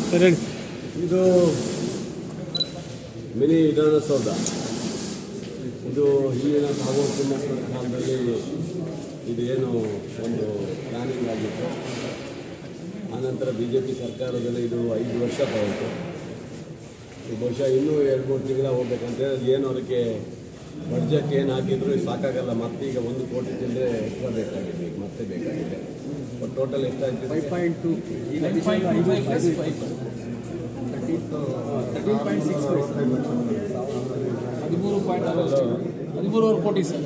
Sir ಹೇಳಿ ಇದು mini Vidhana Soudha ಇದು ಹಿಂದಿನ ಕಾಂಗ್ರೆಸ್ಸಿನ ಕಾಲದಲ್ಲಿ ಇದು ಏನು ಒಂದು ಪ್ಲಾನಿಂಗ್ ಆಗಿತ್ತು ಆನಂತರ ಬಿ ಜೆ ಪಿ ಸರ್ಕಾರದಲ್ಲಿ ಇದು ಐದು ವರ್ಷ ತಗೊಂತು ಈ ಬಹುಶಃ ಇನ್ನೂ ಎರಡು ಮೂರು ತಿಂಗಳ ಹೋಗ್ಬೇಕಂತ ಹೇಳಿದ್ರೆ ಏನು ಅದಕ್ಕೆ ಬಡ್ಜೆಟ್ ಏನು ಹಾಕಿದ್ರು ಇದು ಸಾಕಾಗಲ್ಲ ಮತ್ತೆ ಈಗ ಒಂದು ಕೋಟಿ ತಿಂದರೆ ಎಕ್ಸ್ಟ್ರಾ ಬೇಕಾಗಿದೆ ಈಗ ಮತ್ತೆ ಬೇಕಾಗಿದೆ ಟೋಟಲ್ ಎಷ್ಟಾಯ್ತು ಫೈವ್ ಪಾಯಿಂಟ್ ಟು ಹದಿಮೂರು ಪಾಯಿಂಟ್ ಹದಿಮೂರುವರೆ ಕೋಟಿ ಸರ್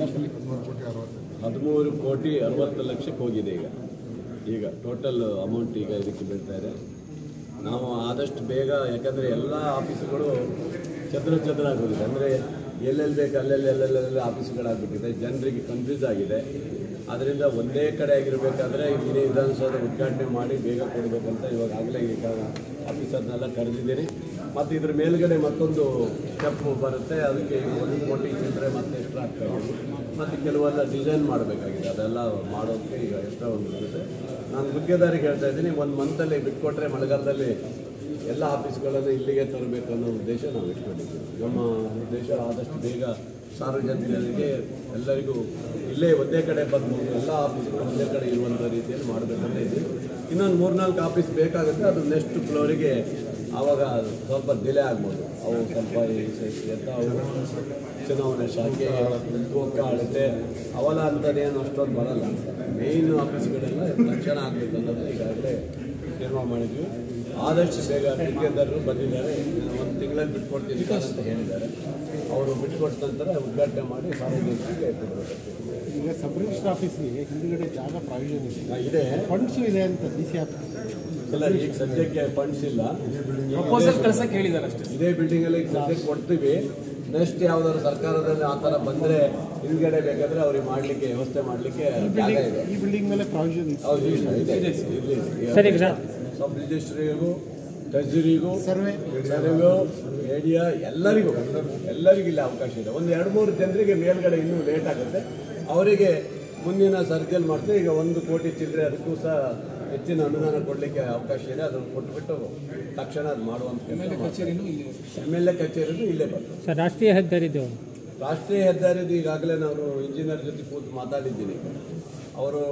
ಹದಿಮೂರು ಕೋಟಿ ಅರವತ್ತು ಲಕ್ಷಕ್ಕೆ ಹೋಗಿದೆ ಈಗ ಈಗ ಟೋಟಲ್ ಅಮೌಂಟ್ ಈಗ ಇದಕ್ಕೆ ಬೀಳ್ತಾ ಇದೆ ನಾವು ಆದಷ್ಟು ಬೇಗ ಯಾಕಂದರೆ ಎಲ್ಲ ಆಫೀಸುಗಳು ಚದ್ರ ಚದ್ರ ಆಗೋಗಿದೆ ಅಂದರೆ ಎಲ್ಲೆಲ್ಲಿ ಬೇಕು ಅಲ್ಲೆಲ್ಲಿ ಎಲ್ಲೆಲ್ಲೆಲ್ಲ ಆಫೀಸುಗಳಾಗ್ಬಿಟ್ಟಿದೆ ಜನರಿಗೆ ಕನ್ಫ್ಯೂಸ್ ಆಗಿದೆ ಅದರಿಂದ ಒಂದೇ ಕಡೆ ಆಗಿರಬೇಕಾದ್ರೆ ಈ ಮಿನಿ ವಿಧಾನಸೌಧ ಉದ್ಘಾಟನೆ ಮಾಡಿ ಬೇಗ ಕೊಡಬೇಕಂತ ಇವಾಗ ಆಗಲೇ ಈಗ ಆಫೀಸರ್ನೆಲ್ಲ ಕರೆದಿದ್ದೀನಿ ಮತ್ತು ಇದ್ರ ಮೇಲ್ಗಡೆ ಮತ್ತೊಂದು ಸ್ಟೆಪ್ ಬರುತ್ತೆ ಅದಕ್ಕೆ ಈಗ ಒಂದು ಕೋಟಿ ಚಿಲ್ಲರೆ ಮತ್ತೆ ಎಕ್ಸ್ಟ್ರಾ ಆಗ್ತಾ ಇದೆ ಮತ್ತು ಕೆಲವೆಲ್ಲ ಡಿಸೈನ್ ಮಾಡಬೇಕಾಗಿದೆ ಅದೆಲ್ಲ ಮಾಡೋಕ್ಕೆ ಈಗ ಎಕ್ಸ್ಟ್ರಾ ಒಂದು ಬರುತ್ತೆ ನಾನು ಗುತ್ತಿಗೆದಾರಿಗೆ ಹೇಳ್ತಾ ಇದ್ದೀನಿ ಒಂದು ಮಂತಲ್ಲಿ ಬಿಟ್ಕೊಟ್ರೆ ಮಳೆಗಾಲದಲ್ಲಿ ಎಲ್ಲ ಆಫೀಸ್ಗಳನ್ನು ಇಲ್ಲಿಗೆ ತರಬೇಕು ಅನ್ನೋ ಉದ್ದೇಶ ನಾವು ಇಟ್ಕೊಂಡಿದ್ದೀವಿ ನಮ್ಮ ಉದ್ದೇಶ ಆದಷ್ಟು ಬೇಗ ಸಾರ್ವಜನಿಕರಿಗೆ ಎಲ್ಲರಿಗೂ ಇಲ್ಲೇ ಒಂದೇ ಕಡೆ ಬಂದು ಎಲ್ಲ ಆಫೀಸ್ಗಳು ಒಂದೇ ಕಡೆ ಇರುವಂಥ ರೀತಿಯಲ್ಲಿ ಮಾಡಬೇಕಂತ ಇದ್ದೀವಿ ಇನ್ನೊಂದು ಮೂರ್ನಾಲ್ಕು ಆಫೀಸ್ ಬೇಕಾಗುತ್ತೆ ಅದು ನೆಕ್ಸ್ಟ್ ಫ್ಲೋರಿಗೆ ಆವಾಗ ಸ್ವಲ್ಪ ಡಿಲೇ ಆಗ್ಬೋದು ಅವು ಸ್ವಲ್ಪ ಈ ಸ- ಎಂಥ ಅವು ಚುನಾವಣೆ ಶಾಖೆ ಗೋಕ ಅಳತೆ ಅವೆಲ್ಲ ಅಂಥದ್ದೇನು ಅಷ್ಟೊಂದು ಬರಲ್ಲ ಮೇಯ್ನ್ ಆಫೀಸ್ಗಳೆಲ್ಲ ತಕ್ಷಣ ಆಗಬೇಕು ಅನ್ನೋದು ಈಗಾಗಲೇ ತೀರ್ಮಾನ ಮಾಡಿದ್ವಿ ಆದಷ್ಟು ಬೇಗ ಟಿಕೆದಾರರು ಬಂದಿದ್ದಾರೆ ಒಂದು ತಿಂಗಳಲ್ಲಿ ಬಿಟ್ಕೊಡ್ತೀನಿ ಸರ್ ಅಂತ ಹೇಳಿದ್ದಾರೆ ಅವರು ಬಿಟ್ಕೊಟ್ಟ ನಂತರ ಉದ್ಘಾಟನೆ ಮಾಡಿ ಸಾರ್ವಜನಿಕರಿಗೆ ಕೊಡಬೇಕು ಈಗ ಸಬ್ ರಿಜಿಸ್ಟರ್ ಆಫೀಸ್ಗೆ ಹಿಂದ್ಗಡೆ ಜಾಗ ಪ್ರಾವಿಷನ್ ಇದೆ ಇದೆ ಫಂಡ್ಸು ಇದೆ ಅಂತ ಡಿ ಸಿ ಆಫೀಸ್ ಇಲ್ಲ ಈಗ ಸದ್ಯಕ್ಕೆ ಫಂಡ್ಸ್ ಇಲ್ಲ ಪ್ರಪೋಸಲ್ ಕಳ್ಸಕ್ಕೆ ಹೇಳಿದ್ದಾರೆ ಅಷ್ಟೇ ಇದೇ ಬಿಲ್ಡಿಂಗ್ ಅಲ್ಲಿ ಈಗ ಸದ್ಯಕ್ಕೆ ಕೊಡ್ತೀವಿ ನೆಕ್ಸ್ಟ್ ಯಾವ್ದಾದ್ರು ಸರ್ಕಾರದಲ್ಲಿ ಆ ಥರ ಬಂದರೆ ಹಿಂದ್ಗಡೆ ಬೇಕಾದ್ರೆ ಅವ್ರಿಗೆ ಮಾಡಲಿಕ್ಕೆ ವ್ಯವಸ್ಥೆ ಮಾಡಲಿಕ್ಕೆ ಜಾಗ ಇದೆ ಈ ಬಿಲ್ಡಿಂಗ್ ಮೇಲೆ ಪ್ರಾವಿಷನ್ ಇದೆ ಹೌದು ಇದೆ, ಇದೆ, ಇದೆ, ಇದೆ. ಸರ್, ಈಗ ಸಬ್ ರಿಜಿಸ್ಟ್ರಿಗೂ ಟ್ರೆಜರಿಗೂ ಸರ್ವೆ ಸರ್ವೆಗೂ ಏರಿಯಾ ಎಲ್ಲರಿಗೂ ಎಲ್ಲರಿಗೂ ಇಲ್ಲಿ ಅವಕಾಶ ಇದೆ ಒಂದು ಎರಡು ಮೂರು ಜನರಿಗೆ ಮೇಲ್ಗಡೆ ಇನ್ನೂ ಲೇಟ್ ಆಗುತ್ತೆ ಅವರಿಗೆ ಮುಂದಿನ ಸರ್ಕಲ್ ಮಾಡ್ತೀವಿ ಈಗ ಒಂದು ಕೋಟಿ ಚಿಲ್ಲರೆ ಅದಕ್ಕೂ ಸಹ ಹೆಚ್ಚಿನ ಅನುದಾನ ಕೊಡಲಿಕ್ಕೆ ಅವಕಾಶ ಇದೆ ಅದನ್ನು ಕೊಟ್ಬಿಟ್ಟು ತಕ್ಷಣ ಅದು ಮಾಡುವಂಥ ಕಚೇರಿನೂ ಇಲ್ಲಿ ಎಮ್ ಎಲ್ ಎ ಕಚೇರಿದು ಇಲ್ಲೇ ಬರ್ತದೆ ಸರ್ ರಾಷ್ಟ್ರೀಯ ಹೆದ್ದಾರಿದು ರಾಷ್ಟ್ರೀಯ ಹೆದ್ದಾರಿದು ಈಗಾಗಲೇ ನಾನು ಇಂಜಿನಿಯರ್ ಜೊತೆ ಕೂತು ಮಾತಾಡಿದ್ದೀನಿ ಅವರು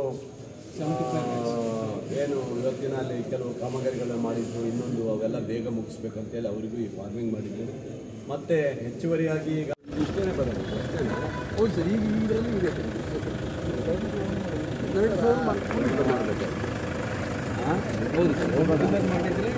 ಏನು ಇವತ್ತಿನ ಅಲ್ಲಿ ಕೆಲವು ಕಾಮಗಾರಿಗಳನ್ನ ಮಾಡಿದ್ದು ಇನ್ನೊಂದು ಅವೆಲ್ಲ ಬೇಗ ಮುಗಿಸ್ಬೇಕಂತೇಳಿ ಅವರಿಗೂ ಈಗ ವಾರ್ನಿಂಗ್ ಮಾಡಿದ್ದೀನಿ ಮತ್ತೆ ಹೆಚ್ಚುವರಿಯಾಗಿ ಈಗ ಇಷ್ಟೇ ಬರೋದು ಅಷ್ಟೇ ಹೌದು ಸರ್ ಈಗ ಇದರಲ್ಲಿ ಇದೆ ಮಾಡಬೇಕು ಹೌದು ಸರ್ ಮೊದಲನೇ ಮಾಡಿದ್ರೆ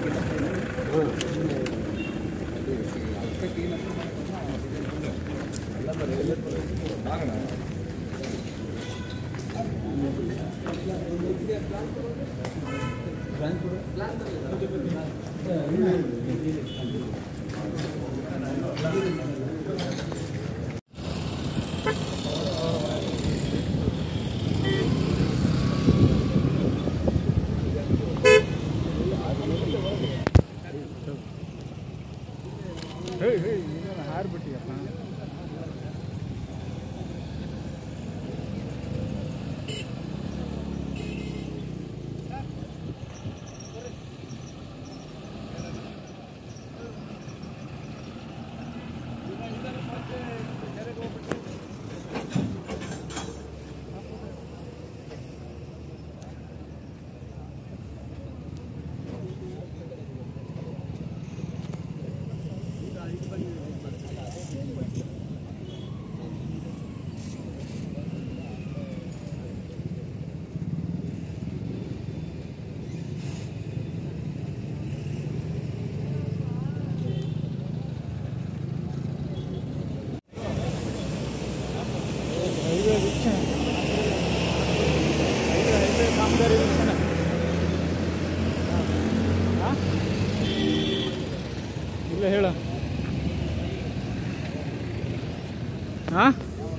ಇಲ್ಲ ಹೇಳ ಹಾಂ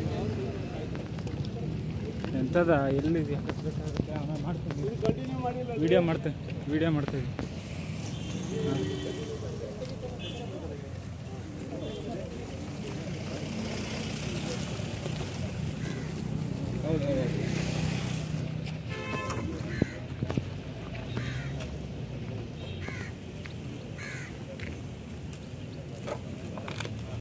ಎಂಥದ ಎಲ್ಲಿದೆ ವಿಡಿಯೋ ಮಾಡ್ತೇನೆ ವಿಡಿಯೋ ಮಾಡ್ತೇವೆ ಹೌದು